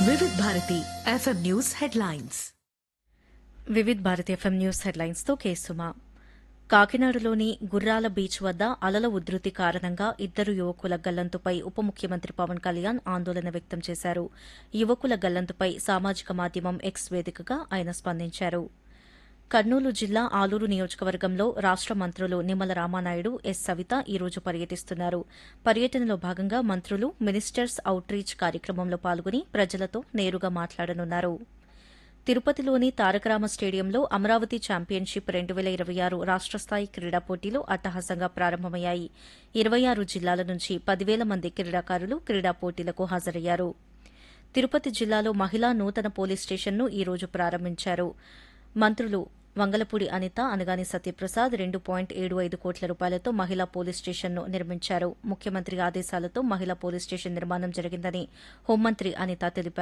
వివిధ Bharati FM news headlines Vividh Bharati FM news హెడ్లైన్స్తో కేసుమా కాకినాడలోని గుర్రాల బీచ్ వద్ద అలల ఉధృతి కారణంగా ఇద్దరు యువకుల గల్లంతుపై ఉప ముఖ్యమంత్రి పవన్ కళ్యాణ్ ఆందోళన వ్యక్తం చేశారు యువకుల గల్లంతుపై సామాజిక మాధ్యమం ఎక్స్ వేదికగా ఆయన స్పందించారు కర్నూలు జిల్లా ఆలూరు నియోజకవర్గంలో రాష్ట మంత్రులు నిమ్మల రామానాయుడు ఎస్ సవిత ఈ రోజు పర్యటిస్తున్నారు పర్యటనలో భాగంగా మంత్రులు మినిస్టర్స్ అవుట్రీచ్ కార్యక్రమంలో పాల్గొని ప్రజలతో నేరుగా మాట్లాడనున్నారు తిరుపతిలోని తారకరామ స్టేడియంలో అమరావతి ఛాంపియన్షిప్ రెండు వేల ఇరవై ఆరు రాష్ట స్థాయి క్రీడా పోటీలు అట్టహాసంగా ప్రారంభమయ్యాయి ఇరవై ఆరు జిల్లాల నుంచి పదివేల మంది క్రీడాకారులు క్రీడా పోటీలకు హాజరయ్యారు తిరుపతి జిల్లాలో మహిళా నూతన పోలీస్ స్టేషన్ను ఈ రోజు ప్రారంభించారు మంత్రులు వంగలపూడి అనిత అనగాని సత్యప్రసాద్ రెండు పాయింట్ ఏడు ఐదు కోట్ల రూపాయలతో మహిళా పోలీస్ స్టేషన్ను నిర్మించారు ముఖ్యమంత్రి ఆదేశాలతో మహిళా పోలీస్ స్టేషన్ నిర్మాణం జరిగిందని హోంమంత్రి అనిత తెలిపారు